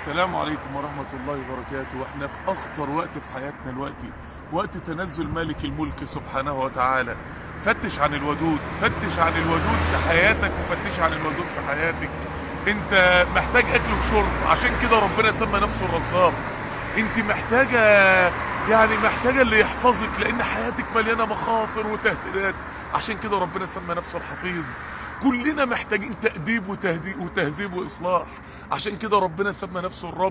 السلام عليكم ورحمة الله وبركاته واحنا في اخطر وقت في حياتنا دلوقتي وقت تنزل مالك الملك سبحانه وتعالى فتش عن الودود فتش عن الودود في حياتك وفتش عن الودود في حياتك انت محتاج اكل وشرب عشان كده ربنا سمى نفسه الرزاق انت محتاجة يعني محتاجة اللي يحفظك لان حياتك مليانة مخاطر وتهديدات عشان كده ربنا سمى نفسه الحفيظ كلنا محتاجين تأديب وتهديد وتهذيب وإصلاح عشان كده ربنا سمى نفسه الرب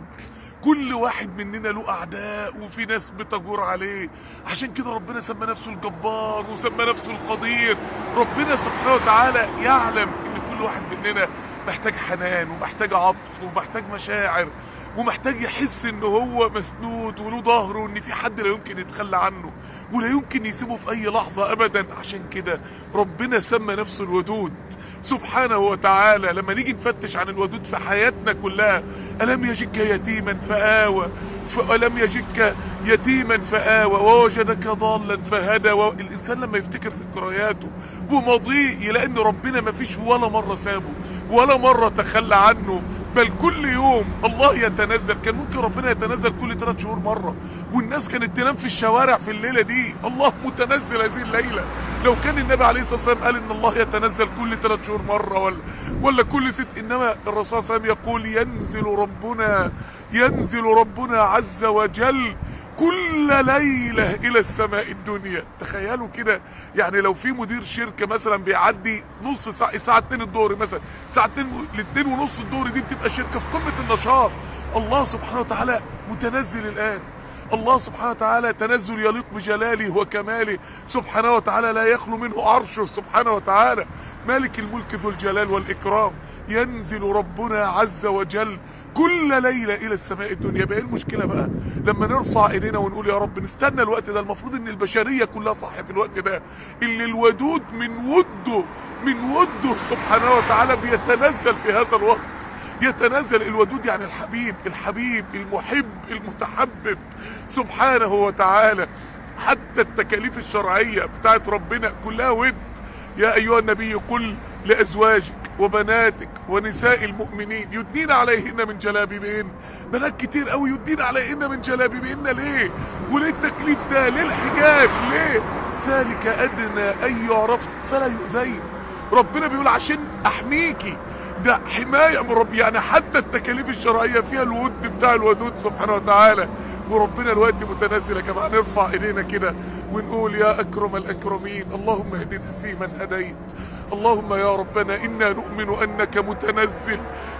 كل واحد مننا له أعداء وفي ناس بتجور عليه عشان كده ربنا سمى نفسه الجبار وسمى نفسه القدير ربنا سبحانه وتعالى يعلم ان كل واحد مننا محتاج حنان ومحتاج عطف ومحتاج مشاعر ومحتاج يحس ان هو مسنود وله ظهر وان في حد لا يمكن يتخلى عنه ولا يمكن يسيبه في اي لحظة ابدا عشان كده ربنا سمى نفسه الودود سبحانه وتعالى لما نيجي نفتش عن الودود في حياتنا كلها ألم يجدك يتيما فآوى ألم يجدك يتيما فآوى ووجدك ضالا فهدى و... الإنسان لما يفتكر ذكرياته وماضيه يلاقي ان ربنا ما فيش ولا مرة سابه ولا مرة تخلى عنه بل كل يوم الله يتنزل كان ممكن ربنا يتنزل كل ثلاث شهور مرة والناس كانت تنام في الشوارع في الليلة دي الله متنزل هذه الليلة لو كان النبي عليه الصلاة والسلام قال ان الله يتنزل كل ثلاث شهور مرة ولا, ولا كل ست انما الرسول صلى الله عليه وسلم يقول ينزل ربنا ينزل ربنا عز وجل كل ليلة الى السماء الدنيا تخيلوا كده يعني لو في مدير شركة مثلا بيعدي نص ساعة الساعة 2 الظهر مثلا الساعة 2 ل ونص الظهر دي بتبقى شركة في قمة النشاط الله سبحانه وتعالى متنزل الآن الله سبحانه وتعالى تنزل يليق بجلاله وكماله سبحانه وتعالى لا يخلو منه عرشه سبحانه وتعالى مالك الملك ذو الجلال والإكرام ينزل ربنا عز وجل كل ليلة الى السماء الدنيا بقى المشكلة بقى لما نرفع ايدينا ونقول يا رب نستنى الوقت ده المفروض ان البشرية كلها صح في الوقت ده اللي الودود من وده من وده سبحانه وتعالى بيتنزل في هذا الوقت يتنزل الودود يعني الحبيب الحبيب المحب المتحبب سبحانه وتعالى حتى التكاليف الشرعية بتاعت ربنا كلها ود يا ايها النبي قل لازواجك وبناتك ونساء المؤمنين يدنين عليهن من جلابيبهن بنات كتير قوي يدين عليهن من جلابيبهن ليه وليه التكليف ده ليه الحجاب ليه ذلك ادنى ان يعرف فلا يؤذين ربنا بيقول عشان احميكي ده حماية من رب يعني حتى التكاليف الشرعية فيها الود بتاع الودود سبحانه وتعالى وربنا الوقت متنزل يا جماعة نرفع ايدينا كده ونقول يا اكرم الاكرمين اللهم اهدنا في من هديت اللهم يا ربنا انا نؤمن انك متنزل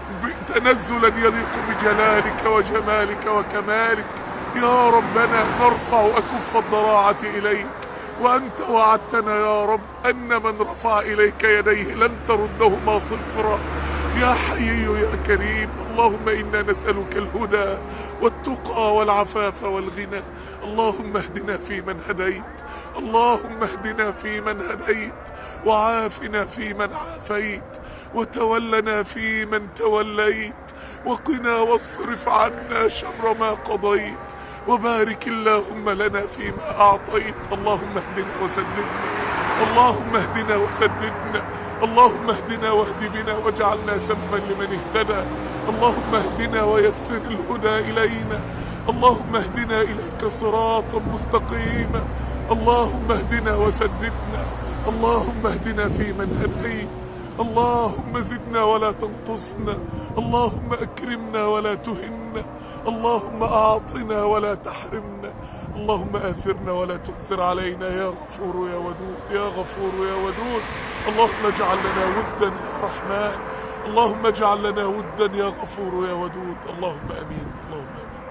تنزلا يليق بجلالك وجمالك وكمالك يا ربنا نرفع اكف الضراعة اليك وانت وعدتنا يا رب ان من رفع اليك يديه لن تردهما صفرا يا حي يا كريم اللهم انا نسألك الهدى والتقى والعفاف والغنى اللهم اهدنا في من هديت اللهم اهدنا في من هديت وعافنا في من عافيت وتولنا في من توليت وقنا واصرف عنا شر ما قضيت وبارك اللهم لنا فيما اعطيت اللهم اهدنا وسددنا اللهم اهدنا وسددنا اللهم اهدنا واهد بنا واجعلنا سبا لمن اهتدى اللهم اهدنا ويسر الهدى الينا اللهم اهدنا اليك صراطا مستقيما اللهم اهدنا وسددنا اللهم اهدنا في من هديت اللهم زدنا ولا تنقصنا اللهم اكرمنا ولا تهنا اللهم اعطنا ولا تحرمنا اللهم اثرنا ولا تؤثر علينا يا غفور يا ودود يا غفور يا ودود اللهم اجعل لنا ودا يا رحمن اللهم اجعل لنا ودا يا غفور يا ودود اللهم امين اللهم امين